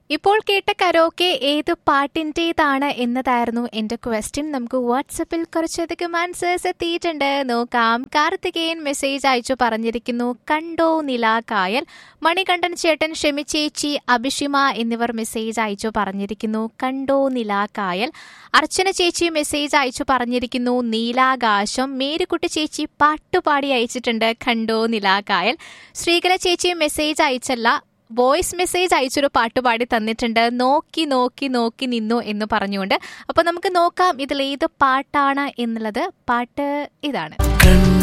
ഇപ്പോൾ കേട്ട കരോക്കെ ഏത് പാട്ടിൻ്റെതാണ് എന്നതായിരുന്നു എന്റെ ക്വസ്റ്റ്യൻ നമുക്ക് വാട്സപ്പിൽ കുറച്ചധികം ആൻസേഴ്സ് എത്തിയിട്ടുണ്ട് നോക്കാം കാർത്തികേയൻ മെസ്സേജ് അയച്ചു പറഞ്ഞിരിക്കുന്നു കണ്ടോ നിലാകായൽ മണികണ്ഠൻ ചേട്ടൻ ഷെമിച്ചേച്ചി അഭിഷിമ എന്നിവർ മെസ്സേജ് അയച്ചു പറഞ്ഞിരിക്കുന്നു കണ്ടോ നിലാകായൽ അർച്ചന ചേച്ചി മെസ്സേജ് അയച്ചു പറഞ്ഞിരിക്കുന്നു നീലാകാശം മേരിക്കുട്ടി ചേച്ചി പാട്ടുപാടി അയച്ചിട്ടുണ്ട് കണ്ടോ നിലാകായൽ ശ്രീകല ചേച്ചി മെസ്സേജ് അയച്ചല്ല വോയിസ് മെസ്സേജ് അയച്ചൊരു പാട്ട് പാടി തന്നിട്ടുണ്ട് നോക്കി നോക്കി നോക്കി നിന്നു എന്ന് പറഞ്ഞുകൊണ്ട് അപ്പൊ നമുക്ക് നോക്കാം ഇതിൽ ഏത് പാട്ടാണ് എന്നുള്ളത് പാട്ട് ഇതാണ് കണ്ണു